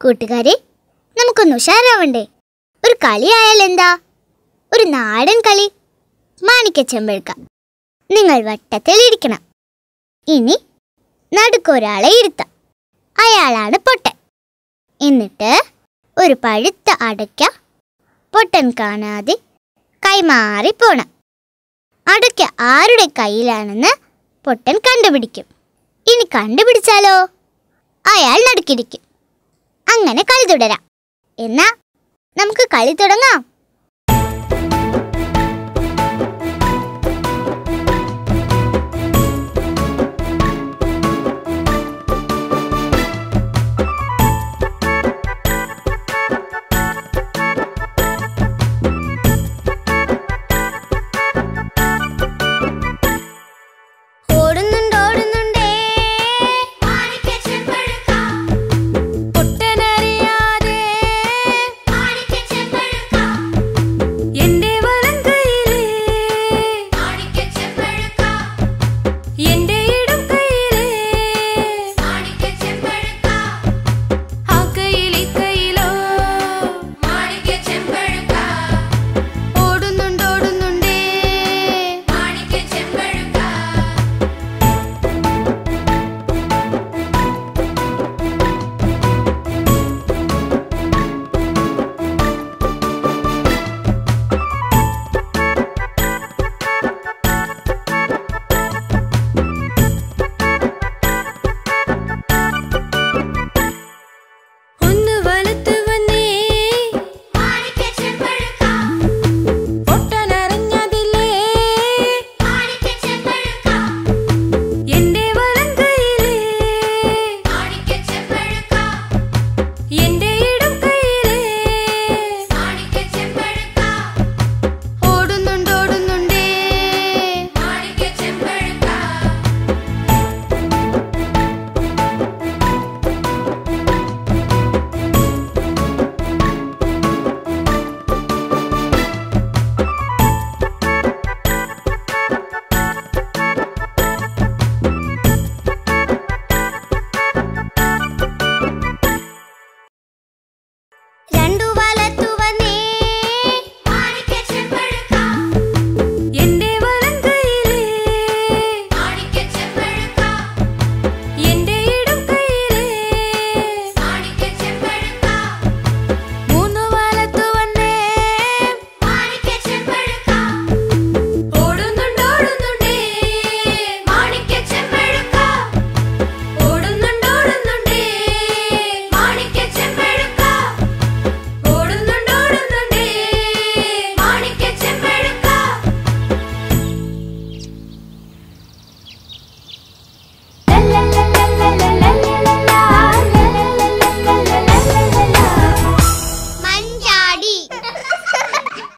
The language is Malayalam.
കൂട്ടുകാരെ നമുക്കൊന്ന് ഉഷാറാവണ്ടേ ഒരു കളി ആയാൽ എന്താ ഒരു നാടൻ കളി മാണിക്കച്ചെമ്പഴുക്ക നിങ്ങൾ വട്ടത്തിലിരിക്കണം ഇനി നടുക്കൊരാളെ ഇരുത്താം അയാളാണ് പൊട്ടൻ എന്നിട്ട് ഒരു പഴുത്ത അടയ്ക്ക പൊട്ടൻ കാണാതെ കൈമാറി പോണം അടയ്ക്ക ആരുടെ കയ്യിലാണെന്ന് പൊട്ടൻ കണ്ടുപിടിക്കും ഇനി കണ്ടുപിടിച്ചാലോ അയാൾ നടുക്കിരിക്കും അങ്ങനെ കളി തുടരാം എന്നാ നമുക്ക് കളി തുടങ്ങാം